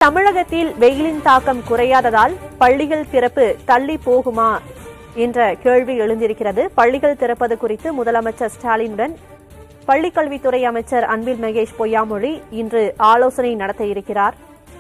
தமிழகத்தில் வெயிலின் தாக்கம் குறையாததால் பள்ளிகள் திறப்பு தள்ளி போகுமா என்ற கேள்வி எழுந்திருக்கிறது பள்ளிகள் திறப்பது குறித்து முதலமைச்சர் ஸ்டாலினுடன் பள்ளிக்கல்வித்துறை அமைச்சர் அன்பில் மகேஷ் பொய்யாமொழி இன்று ஆலோசனை நடத்த இருக்கிறார்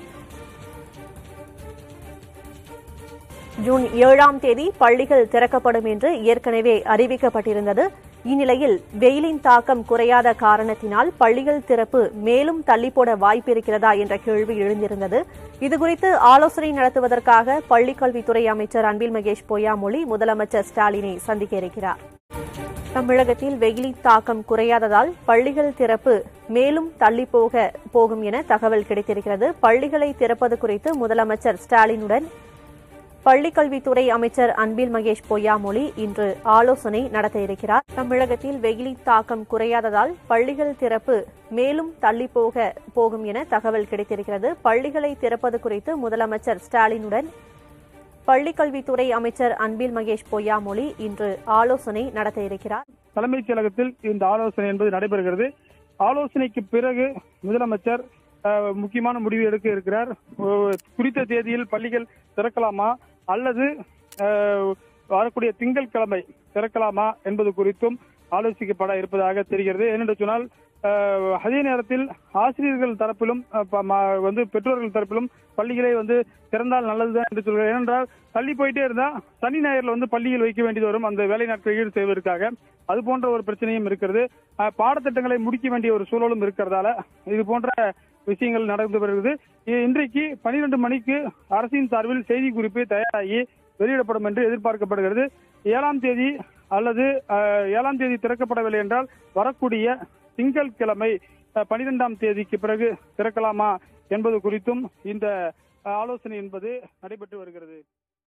ஜூன் ஏழாம் தேதி பள்ளிகள் திறக்கப்படும் என்று ஏற்கனவே அறிவிக்கப்பட்டிருந்தது இந்நிலையில் வெயிலின் தாக்கம் குறையாத காரணத்தினால் பள்ளிகள் திறப்பு மேலும் தள்ளிப்போட வாய்ப்பிருக்கிறதா என்ற கேள்வி எழுந்திருந்தது இதுகுறித்து ஆலோசனை நடத்துவதற்காக பள்ளிக்கல்வித்துறை அமைச்சர் அன்பில் மகேஷ் பொய்யாமொழி முதலமைச்சர் ஸ்டாலினை சந்திக்க இருக்கிறார் தமிழகத்தில் வெயிலின் தாக்கம் குறையாததால் பள்ளிகள் திறப்பு மேலும் தள்ளி போக போகும் என தகவல் கிடைத்திருக்கிறது பள்ளிகளை திறப்பது குறித்து முதலமைச்சர் ஸ்டாலினுடன் பள்ளிக்கல்வித்துறை அமைச்சர் அன்பில் மகேஷ் பொய்யாமொழி இன்று ஆலோசனை நடத்த இருக்கிறார் தமிழகத்தில் வெயிலின் தாக்கம் குறையாததால் பள்ளிகள் திறப்பு மேலும் தள்ளி போக போகும் என தகவல் கிடைத்திருக்கிறது பள்ளிகளை திறப்பது குறித்து முதலமைச்சர் ஸ்டாலினுடன் பள்ளிக்கல்வித்துறை அமைச்சர் அன்பில் மகேஷ் பொய்யாமொழி இன்று ஆலோசனை நடத்த இருக்கிறார் தலைமைச் செயலகத்தில் இந்த ஆலோசனை என்பது நடைபெறுகிறது ஆலோசனைக்கு பிறகு முதலமைச்சர் அஹ், முக்கியமான முடிவு எடுக்க இருக்கிறார் அஹ், குறித்த தேதியில் பள்ளிகள் திறக்கலாமா அல்லது அஹ், வரக்கூடிய திங்கட்கிழமை திறக்கலாமா என்பது குறித்தும் ஆலோசிக்கப்பட இருப்பதாக தெரிகிறது ஏனென்று சொன்னால் அஹ், அதே நேரத்தில் ஆசிரியர்கள் தரப்பிலும் அஹ், ப- ம- வந்து பெற்றோர்கள் தரப்பிலும் பள்ளிகளை வந்து திறந்தால் நல்லதுதான் என்று சொல்கிறார் ஏனென்றால் தள்ளி போயிட்டே இருந்தா சனி ஞாயிறுல வந்து பள்ளியில் வைக்க வேண்டியது வரும் அந்த வேலை நாட்களை ஈடு செய்வதற்காக அது போன்ற ஒரு பிரச்சனையும் இருக்கிறது அஹ், பாடத்திட்டங்களை முடிக்க வேண்டிய ஒரு சூழலும் இருக்கிறதால இது போன்ற விஷயங்கள் நடந்து வருகிறது இ- இன்றைக்கு பனிரெண்டு மணிக்கு அரசின் சார்பில் செய்தி குறிப்பு தயாராகி வெளியிடப்படும் என்று எதிர்பார்க்கப்படுகிறது ஏழாம் தேதி அல்லது அஹ், ஏழாம் தேதி திறக்கப்படவில்லை என்றால் வரக்கூடிய திங்கட்கிழமை அஹ், பனிரெண்டாம் தேதிக்கு பிறகு திறக்கலாமா என்பது குறித்தும் இந்த அஹ், ஆலோசனை என்பது நடைபெற்று வருகிறது